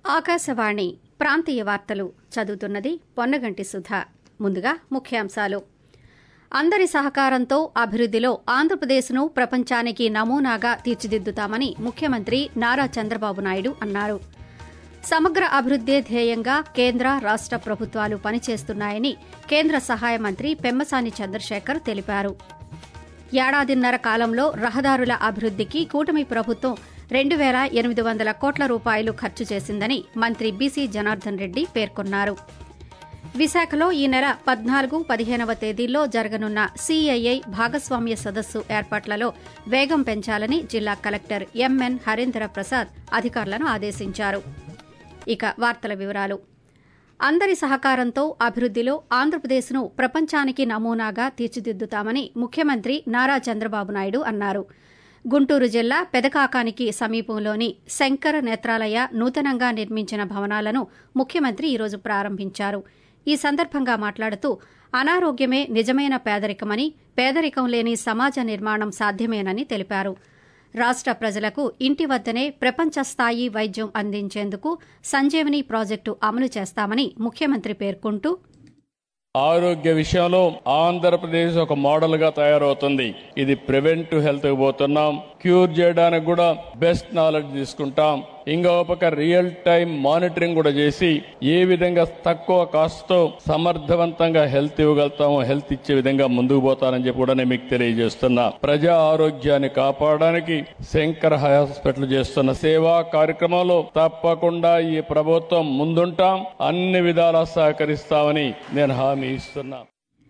ఆకాశవాణి ప్రాంతీయ వార్తలు చదువుతున్నది పొన్నగంటి సుధ ముందుగా ముఖ్యాంశాలు అందరి సహకారంతో అభివృద్దిలో ఆంధ్రప్రదేశ్ను ప్రపంచానికి నమూనాగా తీర్చిదిద్దుతామని ముఖ్యమంత్రి నారా చంద్రబాబు నాయుడు అన్నారు సమగ్ర అభివృద్దే ధ్యేయంగా కేంద్ర రాష్ట ప్రభుత్వాలు పనిచేస్తున్నాయని కేంద్ర సహాయ మంత్రి పెమ్మసాని చంద్రశేఖర్ తెలిపారు ఏడాదిన్నర కాలంలో రహదారుల అభివృద్దికి కూటమి ప్రభుత్వం రెండు వేల ఎనిమిది వందల కోట్ల రూపాయలు ఖర్చు చేసిందని మంత్రి బీసీ జనార్దన్ రెడ్డి పేర్కొన్నారు విశాఖలో ఈ నెల పద్నాలుగు పదిహేనవ తేదీల్లో జరగనున్న సీఐఐ భాగస్వామ్య సదస్సు ఏర్పాట్లలో వేగం పెంచాలని జిల్లా కలెక్టర్ ఎంఎన్ హరేంద్ర ప్రసాద్ అధికారులను ఆదేశించారు ఇక వార్తల వివరాలు అందరి సహకారంతో అభివృద్దిలో ఆంధ్రప్రదేశ్ను ప్రపంచానికి నమూనాగా తీర్చిదిద్దుతామని ముఖ్యమంత్రి నారా చంద్రబాబు నాయుడు అన్నారు గుంటూరు జిల్లా పెదకాకానికి సమీపంలోని శంకర నేత్రాలయ నూతనంగా నిర్మించిన భవనాలను ముఖ్యమంత్రి ఈరోజు ప్రారంభించారు ఈ సందర్భంగా మాట్లాడుతూ అనారోగ్యమే నిజమైన పేదరికమని పేదరికం లేని సమాజ నిర్మాణం సాధ్యమేనని తెలిపారు రాష్ట ప్రజలకు ఇంటి వద్దనే ప్రపంచ స్థాయి వైద్యం అందించేందుకు సంజీవని ప్రాజెక్టు అమలు చేస్తామని ముఖ్యమంత్రి పేర్కొంటూ ఆరోగ్య విషయంలో ఆంధ్రప్రదేశ్ ఒక మోడల్ గా తయారవుతుంది ఇది ప్రివెంటివ్ హెల్త్ పోతున్నాం క్యూర్ చేయడానికి కూడా బెస్ట్ నాలెడ్జ్ తీసుకుంటాం ఇంకో పక్క రియల్ టైం మానిటరింగ్ కూడా చేసి ఏ విధంగా తక్కువ కాస్ట్ తో సమర్థవంతంగా హెల్త్ ఇవ్వగలుగుతామో హెల్త్ ఇచ్చే విధంగా ముందుకు పోతానని చెప్పి కూడా నేను మీకు తెలియజేస్తున్నా ప్రజా ఆరోగ్యాన్ని కాపాడడానికి శంకర్ హాస్పిటల్ చేస్తున్న సేవా కార్యక్రమంలో తప్పకుండా ఈ ప్రభుత్వం ముందుంటాం అన్ని విధాలా సహకరిస్తామని నేను హామీ ఇస్తున్నా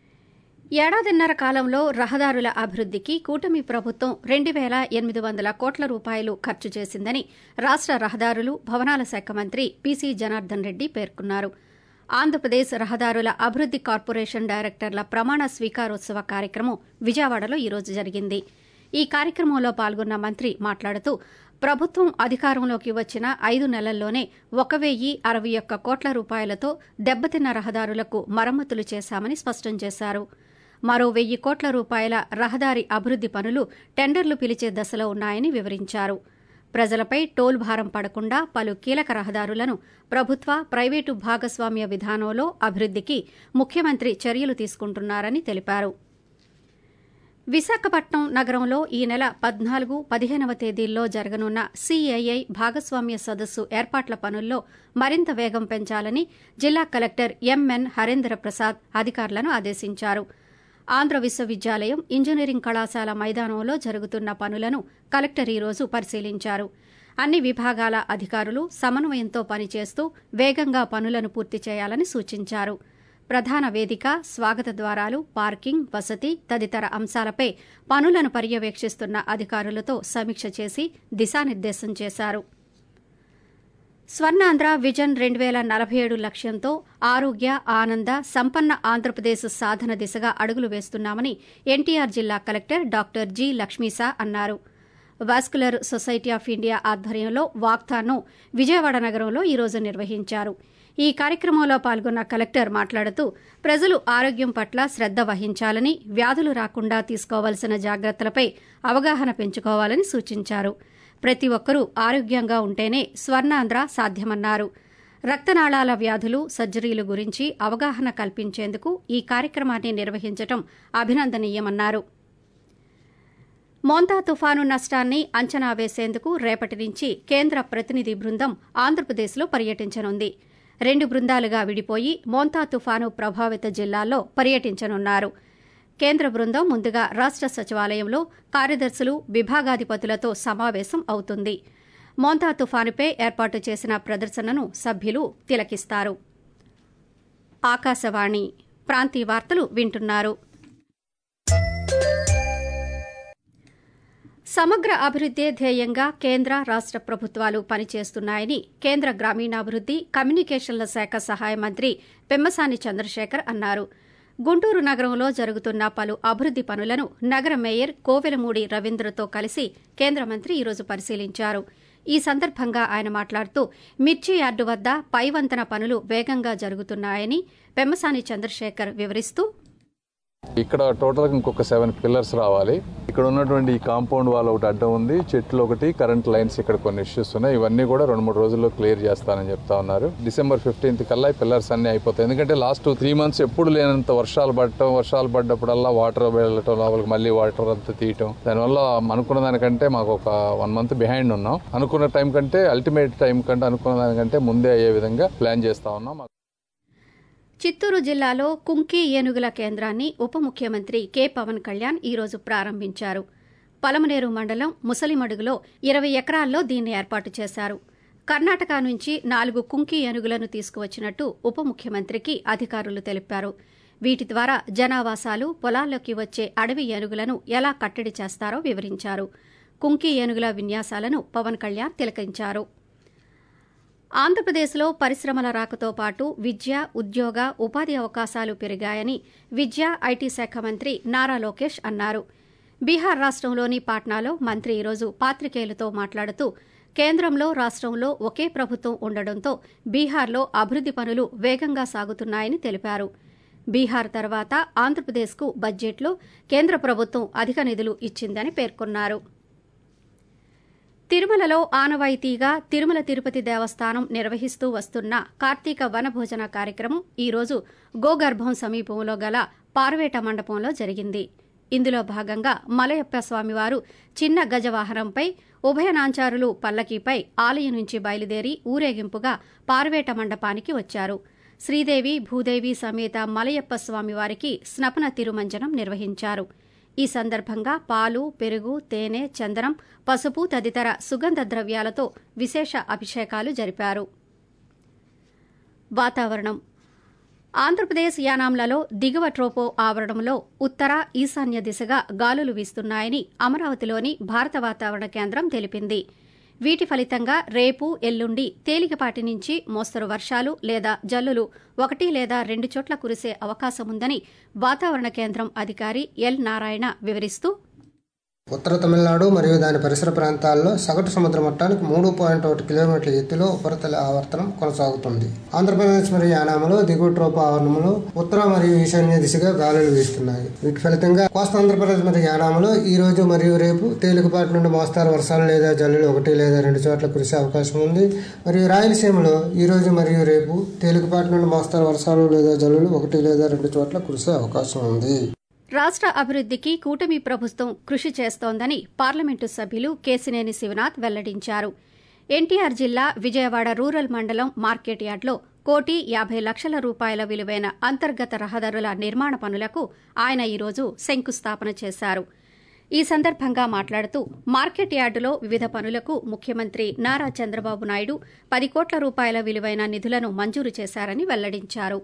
ఏడాదిన్నర కాలంలో రహదారుల అభివృద్దికి కూటమి ప్రభుత్వం రెండు వేల ఎనిమిది వందల కోట్ల రూపాయలు ఖర్చు చేసిందని రాష్ట రహదారులు భవనాల శాఖ మంత్రి పీసీ జనార్దన్ రెడ్డి పేర్కొన్నారు ఆంధ్రప్రదేశ్ రహదారుల అభివృద్ది కార్పొరేషన్ డైరెక్టర్ల ప్రమాణ స్వీకారోత్సవ కార్యక్రమం విజయవాడలో ఈరోజు జరిగింది ఈ కార్యక్రమంలో పాల్గొన్న మంత్రి మాట్లాడుతూ ప్రభుత్వం అధికారంలోకి వచ్చిన ఐదు నెలల్లోనే ఒక వెయ్యి అరవై ఒక్క కోట్ల రూపాయలతో దెబ్బతిన్న రహదారులకు మరమ్మతులు చేశామని స్పష్టం చేశారు మరో వెయ్యి కోట్ల రూపాయల రహదారి అభివృద్ది పనులు టెండర్లు పిలిచే దశలో ఉన్నాయని వివరించారు ప్రజలపై టోల్ భారం పడకుండా పలు కీలక రహదారులను ప్రభుత్వ ప్రైవేటు భాగస్వామ్య విధానంలో అభివృద్దికి ముఖ్యమంత్రి చర్యలు తీసుకుంటున్నారని తెలిపారు విశాఖపట్నం నగరంలో ఈ నెల పద్నాలుగు పదిహేనవ తేదీల్లో జరగనున్న సీఐఐ భాగస్వామ్య సదస్సు ఏర్పాట్ల పనుల్లో మరింత వేగం పెంచాలని జిల్లా కలెక్టర్ ఎంఎన్ హరేంద్ర ప్రసాద్ అధికారులను ఆదేశించారు ఆంధ్ర విశ్వవిద్యాలయం ఇంజనీరింగ్ కళాశాల మైదానంలో జరుగుతున్న పనులను కలెక్టర్ ఈరోజు పరిశీలించారు అన్ని విభాగాల అధికారులు సమన్వయంతో పనిచేస్తూ వేగంగా పనులను పూర్తి చేయాలని సూచించారు ప్రధాన వేదిక స్వాగత ద్వారాలు పార్కింగ్ వసతి తదితర అంశాలపై పనులను పర్యవేక్షిస్తున్న అధికారులతో సమీక్ష చేసి దిశానిర్దేశం చేశారు స్వర్ణాంధ్ర విజన్ రెండు వేల నలభై ఏడు లక్ష్యంతో ఆరోగ్య ఆనంద సంపన్న ఆంధ్రప్రదేశ్ సాధన దిశగా అడుగులు వేస్తున్నామని ఎన్టీఆర్ జిల్లా కలెక్టర్ డాక్టర్ జి లక్ష్మీసా అన్నారు వాస్కులర్ సొసైటీ ఆఫ్ ఇండియా ఆధ్వర్యంలో వాక్థాన్ను విజయవాడ నగరంలో ఈరోజు నిర్వహించారు ఈ కార్యక్రమంలో పాల్గొన్న కలెక్టర్ మాట్లాడుతూ ప్రజలు ఆరోగ్యం పట్ల శ్రద్ద వహించాలని వ్యాధులు రాకుండా తీసుకోవాల్సిన జాగ్రత్తలపై అవగాహన పెంచుకోవాలని సూచించారు ప్రతి ఒక్కరూ ఆరోగ్యంగా ఉంటేనే స్వర్ణాంధ్ర సాధ్యమన్నారు రక్తనాళాల వ్యాధులు సర్జరీలు గురించి అవగాహన కల్పించేందుకు ఈ కార్యక్రమాన్ని నిర్వహించడం అభినందనీయమన్నారు మోంతా తుఫాను నష్టాన్ని అంచనా వేసేందుకు రేపటి నుంచి కేంద్ర ప్రతినిధి బృందం ఆంధ్రప్రదేశ్లో పర్యటించనుంది రెండు బృందాలుగా విడిపోయి మోంతా తుఫాను ప్రభావిత జిల్లాల్లో పర్యటించనున్నారు కేంద్ర బృందం ముందుగా రాష్ట సచివాలయంలో కార్యదర్శులు విభాగాధిపతులతో సమావేశం అవుతుంది మోంతా తుఫానుపై ఏర్పాటు చేసిన ప్రదర్శనను సభ్యులు తిలకిస్తారు ఆకాశవాణి ప్రాంతీయ వార్తలు వింటున్నారు సమగ్ర అభివృద్దే ధ్యేయంగా కేంద్ర రాష్ట ప్రభుత్వాలు పనిచేస్తున్నాయని కేంద్ర గ్రామీణాభివృద్ది కమ్యూనికేషన్ల శాఖ సహాయ మంత్రి పెమ్మసాని చంద్రశేఖర్ అన్నారు గుంటూరు నగరంలో జరుగుతున్న పలు అభివృద్ది పనులను నగర మేయర్ కోవెలమూడి రవీంద్రతో కలిసి కేంద్ర మంత్రి ఈరోజు పరిశీలించారు ఈ సందర్భంగా ఆయన మాట్లాడుతూ మిర్చి యార్డు వద్ద పైవంతన పనులు వేగంగా జరుగుతున్నాయని పెమ్మసాని చంద్రశేఖర్ వివరిస్తూ ఇక్కడ టోటల్ ఇంకొక సెవెన్ పిల్లర్స్ రావాలి ఇక్కడ ఉన్నటువంటి ఈ కాంపౌండ్ వాల్ ఒకటి అడ్డం ఉంది చెట్లు ఒకటి కరెంట్ లైన్స్ ఇక్కడ కొన్ని ఇష్యూస్ ఉన్నాయి ఇవన్నీ కూడా రెండు మూడు రోజుల్లో క్లియర్ చేస్తానని చెప్తా ఉన్నారు డిసెంబర్ ఫిఫ్టీన్త్ కల్లా ఈ పిల్లర్స్ అన్ని అయిపోతాయి ఎందుకంటే లాస్ట్ త్రీ మంత్స్ ఎప్పుడు లేనంత వర్షాలు పడటం వర్షాలు పడ్డప్పుడల్లా వాటర్ వెళ్ళటం లోపలికి మళ్ళీ వాటర్ అంతా తీయటం దానివల్ల అనుకున్న దానికంటే మాకు ఒక వన్ మంత్ బిహైండ్ ఉన్నాం అనుకున్న టైం కంటే అల్టిమేట్ టైం కంటే అనుకున్న దానికంటే ముందే అయ్యే విధంగా ప్లాన్ చేస్తా ఉన్నాం చిత్తూరు జిల్లాలో కుంకి ఏనుగుల కేంద్రాన్ని ఉప ముఖ్యమంత్రి కె పవన్ కళ్యాణ్ ఈరోజు ప్రారంభించారు పలమనేరు మండలం ముసలిమడుగులో ఇరవై ఎకరాల్లో దీన్ని ఏర్పాటు చేశారు కర్ణాటక నుంచి నాలుగు కుంకి ఏనుగులను తీసుకువచ్చినట్టు ఉప ముఖ్యమంత్రికి అధికారులు తెలిపారు వీటి ద్వారా జనావాసాలు పొలాల్లోకి వచ్చే అడవి ఏనుగులను ఎలా కట్టడి చేస్తారో వివరించారు కుంకి ఏనుగుల విన్యాసాలను పవన్ కళ్యాణ్ తిలకించారు ఆంధ్రప్రదేశ్లో పరిశ్రమల రాకతో పాటు విద్య ఉద్యోగ ఉపాధి అవకాశాలు పెరిగాయని విద్యా ఐటీ శాఖ మంత్రి నారా లోకేష్ అన్నారు బీహార్ రాష్టంలోని పాట్నాలో మంత్రి ఈరోజు పాత్రికేయులతో మాట్లాడుతూ కేంద్రంలో రాష్టంలో ఒకే ప్రభుత్వం ఉండడంతో బీహార్లో అభివృద్ది పనులు వేగంగా సాగుతున్నాయని తెలిపారు బీహార్ తర్వాత ఆంధ్రప్రదేశ్కు బడ్జెట్లో కేంద్ర ప్రభుత్వం అధిక నిధులు ఇచ్చిందని పేర్కొన్నారు తిరుమలలో ఆనవాయితీగా తిరుమల తిరుపతి దేవస్థానం నిర్వహిస్తూ వస్తున్న కార్తీక వనభోజన కార్యక్రమం ఈరోజు గోగర్భం సమీపంలో గల పార్వేట మండపంలో జరిగింది ఇందులో భాగంగా మలయప్ప స్వామివారు చిన్న గజవాహనంపై ఉభయ నాంచారులు పల్లకీపై ఆలయం నుంచి బయలుదేరి ఊరేగింపుగా పార్వేట మండపానికి వచ్చారు శ్రీదేవి భూదేవి సమేత మలయప్ప స్వామివారికి స్నపన తిరుమంజనం నిర్వహించారు ఈ సందర్భంగా పాలు పెరుగు తేనె చందనం పసుపు తదితర సుగంధ ద్రవ్యాలతో విశేష అభిషేకాలు జరిపారు వాతావరణం ఆంధ్రప్రదేశ్ యానాంలలో దిగువ ట్రోపో ఆవరణంలో ఉత్తర ఈశాన్య దిశగా గాలులు వీస్తున్నాయని అమరావతిలోని భారత వాతావరణ కేంద్రం తెలిపింది వీటి ఫలితంగా రేపు ఎల్లుండి తేలికపాటి నుంచి మోస్తరు వర్షాలు లేదా జల్లులు ఒకటి లేదా రెండు చోట్ల కురిసే అవకాశముందని వాతావరణ కేంద్రం అధికారి ఎల్ నారాయణ వివరిస్తూ ఉత్తర తమిళనాడు మరియు దాని పరిసర ప్రాంతాల్లో సగటు సముద్ర మట్టానికి మూడు పాయింట్ ఒకటి కిలోమీటర్ల ఎత్తులో ఉపరితల ఆవర్తనం కొనసాగుతుంది ఆంధ్రప్రదేశ్ మరియు యానాములో దిగువ ట్రోప ఆవరణంలో ఉత్తర మరియు ఈశాన్య దిశగా గాలులు వీస్తున్నాయి వీటి ఫలితంగా కోస్తా ఆంధ్రప్రదేశ్ మరియు యానాములో ఈ రోజు మరియు రేపు తేలికపాటి నుండి మోస్తారు వర్షాలు లేదా జల్లులు ఒకటి లేదా రెండు చోట్ల కురిసే అవకాశం ఉంది మరియు రాయలసీమలో ఈ రోజు మరియు రేపు తేలికపాటి నుండి మోస్తారు వర్షాలు లేదా జల్లులు ఒకటి లేదా రెండు చోట్ల కురిసే అవకాశం ఉంది రాష్ట అభివృద్దికి కూటమి ప్రభుత్వం కృషి చేస్తోందని పార్లమెంటు సభ్యులు కేసినేని శివనాథ్ వెల్లడించారు ఎన్టీఆర్ జిల్లా విజయవాడ రూరల్ మండలం మార్కెట్ యార్డ్లో కోటి యాభై లక్షల రూపాయల విలువైన అంతర్గత రహదారుల నిర్మాణ పనులకు ఆయన ఈరోజు శంకుస్థాపన చేశారు ఈ సందర్భంగా మాట్లాడుతూ మార్కెట్ యార్డులో వివిధ పనులకు ముఖ్యమంత్రి నారా చంద్రబాబు నాయుడు పది కోట్ల రూపాయల విలువైన నిధులను మంజూరు చేశారని వెల్లడించారు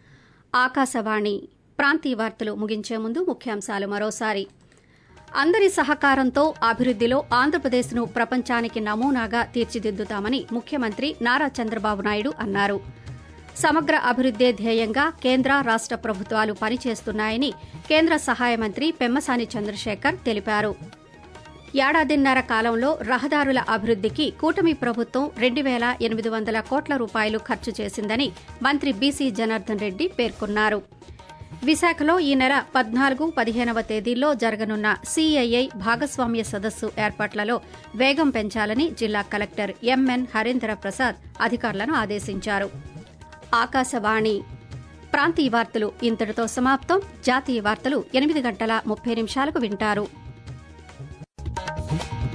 ఆకాశవాణి ప్రాంతీయ వార్తలు ముగించే ముందు ముఖ్యాంశాలు మరోసారి అందరి సహకారంతో అభివృద్దిలో ఆంధ్రప్రదేశ్ను ప్రపంచానికి నమూనాగా తీర్చిదిద్దుతామని ముఖ్యమంత్రి నారా చంద్రబాబు నాయుడు అన్నారు సమగ్ర అభివృద్దే ధ్యేయంగా కేంద్ర రాష్ట ప్రభుత్వాలు పనిచేస్తున్నాయని కేంద్ర సహాయ మంత్రి పెమ్మసాని చంద్రశేఖర్ తెలిపారు ఏడాదిన్నర కాలంలో రహదారుల అభివృద్దికి కూటమి ప్రభుత్వం రెండు వేల ఎనిమిది వందల కోట్ల రూపాయలు ఖర్చు చేసిందని మంత్రి బీసీ జనార్దన్ రెడ్డి పేర్కొన్నారు విశాఖలో ఈ నెల పద్నాలుగు పదిహేనవ తేదీల్లో జరగనున్న సీఐఐ భాగస్వామ్య సదస్సు ఏర్పాట్లలో వేగం పెంచాలని జిల్లా కలెక్టర్ ఎంఎన్ హరీంద్ర ప్రసాద్ అధికారులను ఆదేశించారు ఆకాశవాణి ప్రాంతీయ వార్తలు ఇంతటితో సమాప్తం జాతీయ వార్తలు ఎనిమిది గంటల ముప్పై నిమిషాలకు వింటారు